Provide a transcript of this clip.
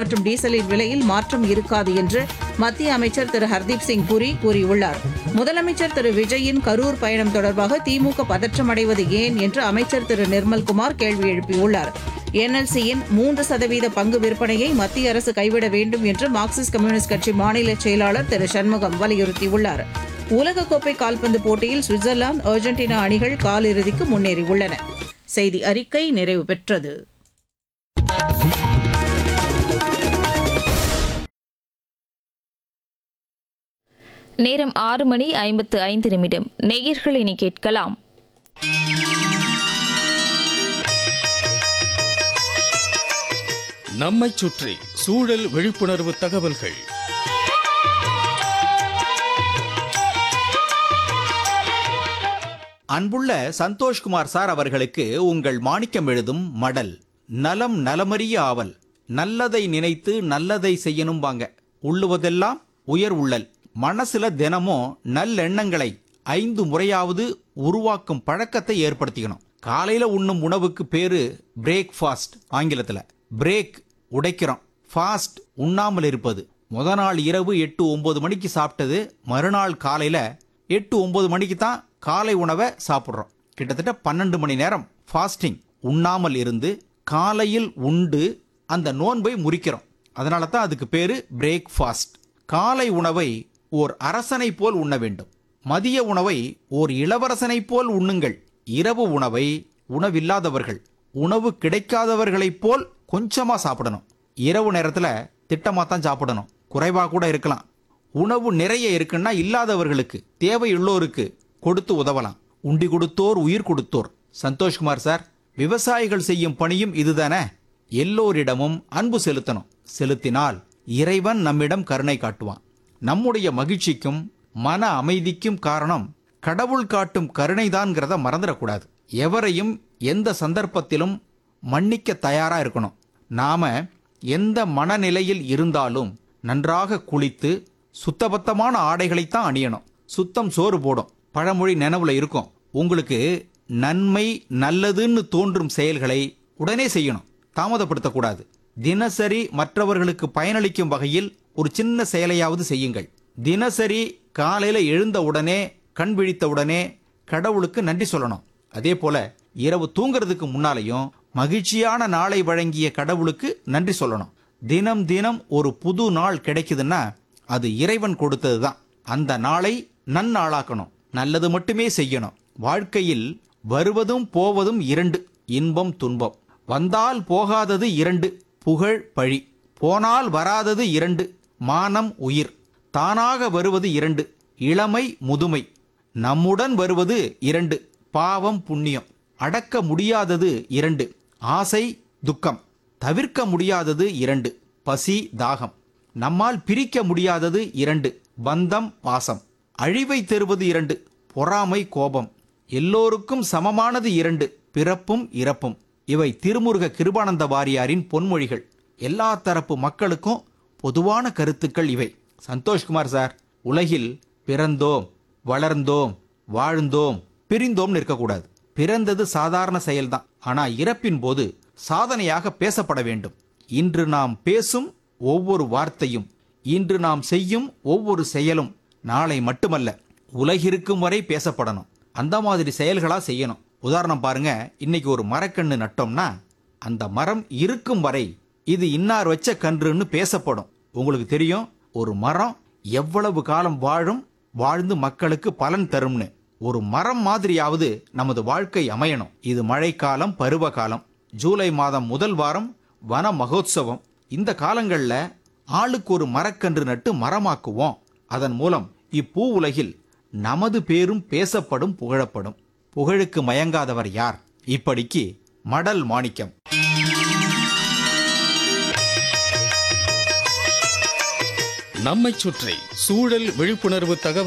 மற்றும் டீசலின் விலையில் மாற்றம் இருக்காது என்று மத்திய அமைச்சர் திரு ஹர்தீப் சிங் புரி கூறியுள்ளார் முதலமைச்சர் திரு விஜயின் கரூர் பயணம் தொடர்பாக திமுக பதற்றமடைவது ஏன் என்று அமைச்சர் திரு நிர்மல்குமார் கேள்வி எழுப்பியுள்ளார் என்எல்சியின் மூன்று சதவீத பங்கு விற்பனையை மத்திய அரசு கைவிட வேண்டும் என்று மார்க்சிஸ்ட் கம்யூனிஸ்ட் கட்சி மாநில செயலாளர் திரு சண்முகம் வலியுறுத்தியுள்ளார் உலகக்கோப்பை கால்பந்து போட்டியில் சுவிட்சர்லாந்து அர்ஜென்டினா அணிகள் காலிறுதிக்கு முன்னேறியுள்ளன செய்தி அறிக்கை நிறைவு பெற்றது நேரம் ஆறு மணி ஐம்பத்து ஐந்து நிமிடம் நேயர்கள் இனி கேட்கலாம் நம்மைச் சுற்றி சூழல் விழிப்புணர்வு தகவல்கள் அன்புள்ள சந்தோஷ்குமார் சார் அவர்களுக்கு உங்கள் மாணிக்கம் எழுதும் மடல் நலம் நலமறிய ஆவல் நல்லதை நினைத்து நல்லதை செய்யணும் வாங்க உள்ளுவதெல்லாம் உயர் உள்ளல் மனசுல தினமும் நல்லெண்ணங்களை ஐந்து முறையாவது உருவாக்கும் பழக்கத்தை ஏற்படுத்திக்கணும் காலையில உண்ணும் உணவுக்கு பேரு பிரேக்ஃபாஸ்ட் ஆங்கிலத்துல பிரேக் உடைக்கிறோம் ஃபாஸ்ட் உண்ணாமல் இருப்பது முத நாள் இரவு எட்டு ஒன்பது மணிக்கு சாப்பிட்டது மறுநாள் காலையில எட்டு ஒன்பது மணிக்கு தான் காலை உணவை சாப்பிட்றோம் கிட்டத்தட்ட பன்னெண்டு மணி நேரம் ஃபாஸ்டிங் உண்ணாமல் இருந்து காலையில் உண்டு அந்த நோன்பை முறிக்கிறோம் அதனால தான் அதுக்கு பேரு பிரேக்ஃபாஸ்ட் காலை உணவை ஓர் அரசனை போல் உண்ண வேண்டும் மதிய உணவை ஓர் இளவரசனைப் போல் உண்ணுங்கள் இரவு உணவை உணவில்லாதவர்கள் உணவு கிடைக்காதவர்களைப் போல் கொஞ்சமா சாப்பிடணும் இரவு நேரத்துல திட்டமா தான் சாப்பிடணும் குறைவா கூட இருக்கலாம் உணவு நிறைய இருக்குன்னா இல்லாதவர்களுக்கு தேவையுள்ளோருக்கு கொடுத்து உதவலாம் உண்டி கொடுத்தோர் உயிர் கொடுத்தோர் சந்தோஷ்குமார் சார் விவசாயிகள் செய்யும் பணியும் இதுதானே எல்லோரிடமும் அன்பு செலுத்தணும் செலுத்தினால் இறைவன் நம்மிடம் கருணை காட்டுவான் நம்முடைய மகிழ்ச்சிக்கும் மன அமைதிக்கும் காரணம் கடவுள் காட்டும் கருணைதான்ங்கிறத மறந்துடக்கூடாது எவரையும் எந்த சந்தர்ப்பத்திலும் மன்னிக்க தயாரா இருக்கணும் நாம எந்த மனநிலையில் இருந்தாலும் நன்றாக குளித்து சுத்தபத்தமான ஆடைகளைத்தான் அணியணும் சுத்தம் சோறு போடும் பழமொழி நினைவுல இருக்கும் உங்களுக்கு நன்மை நல்லதுன்னு தோன்றும் செயல்களை உடனே செய்யணும் தாமதப்படுத்தக்கூடாது தினசரி மற்றவர்களுக்கு பயனளிக்கும் வகையில் ஒரு சின்ன செயலையாவது செய்யுங்கள் தினசரி காலையில எழுந்த உடனே கண் விழித்த உடனே கடவுளுக்கு நன்றி சொல்லணும் அதே போல இரவு தூங்குறதுக்கு முன்னாலையும் மகிழ்ச்சியான நாளை வழங்கிய கடவுளுக்கு நன்றி சொல்லணும் தினம் தினம் ஒரு புது நாள் கிடைக்குதுன்னா அது இறைவன் கொடுத்தது தான் அந்த நாளை நன்னாளாக்கணும் நல்லது மட்டுமே செய்யணும் வாழ்க்கையில் வருவதும் போவதும் இரண்டு இன்பம் துன்பம் வந்தால் போகாதது இரண்டு புகழ் பழி போனால் வராதது இரண்டு மானம் உயிர் தானாக வருவது இரண்டு இளமை முதுமை நம்முடன் வருவது இரண்டு பாவம் புண்ணியம் அடக்க முடியாதது இரண்டு ஆசை துக்கம் தவிர்க்க முடியாதது இரண்டு பசி தாகம் நம்மால் பிரிக்க முடியாதது இரண்டு பந்தம் பாசம் அழிவை தருவது இரண்டு பொறாமை கோபம் எல்லோருக்கும் சமமானது இரண்டு பிறப்பும் இறப்பும் இவை திருமுருக கிருபானந்த வாரியாரின் பொன்மொழிகள் எல்லா தரப்பு மக்களுக்கும் பொதுவான கருத்துக்கள் இவை சந்தோஷ்குமார் சார் உலகில் பிறந்தோம் வளர்ந்தோம் வாழ்ந்தோம் பிரிந்தோம்னு இருக்கக்கூடாது பிறந்தது சாதாரண செயல்தான் ஆனா இறப்பின் போது சாதனையாக பேசப்பட வேண்டும் இன்று நாம் பேசும் ஒவ்வொரு வார்த்தையும் இன்று நாம் செய்யும் ஒவ்வொரு செயலும் நாளை மட்டுமல்ல உலகிருக்கும் வரை பேசப்படணும் அந்த மாதிரி செயல்களா செய்யணும் உதாரணம் பாருங்க இன்னைக்கு ஒரு மரக்கன்று நட்டோம்னா அந்த மரம் இருக்கும் வரை இது இன்னார் வச்ச கன்றுன்னு பேசப்படும் உங்களுக்கு தெரியும் ஒரு மரம் எவ்வளவு காலம் வாழும் வாழ்ந்து மக்களுக்கு பலன் தரும்னு ஒரு மரம் மாதிரியாவது நமது வாழ்க்கை அமையணும் இது மழைக்காலம் பருவகாலம் ஜூலை மாதம் முதல் வாரம் வன மகோத்சவம் இந்த காலங்கள்ல ஆளுக்கு ஒரு மரக்கன்று நட்டு மரமாக்குவோம் அதன் மூலம் இப்பூ உலகில் நமது பேரும் பேசப்படும் புகழப்படும் புகழுக்கு மயங்காதவர் யார் இப்படிக்கு மடல் மாணிக்கம் நம்மைச் சுற்றி சூழல் விழிப்புணர்வு தகவல்